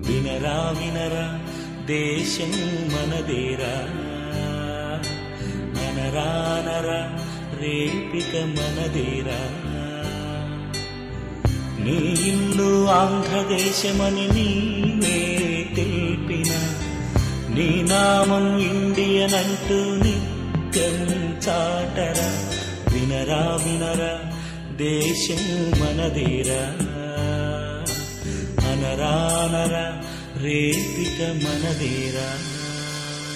వినరా వినరా దేశం మనదేరా అనరానరా రేపిక మనదేరా నీ ఇల్లు ఆంధ్రదేశమని నీవే తెలిపిన నీ నామం ఇండియన్ అంటూ నిత్యం చాటరా వినరా వినరా దేశం మనదేరా అనరానరా రేపిక మనదేరా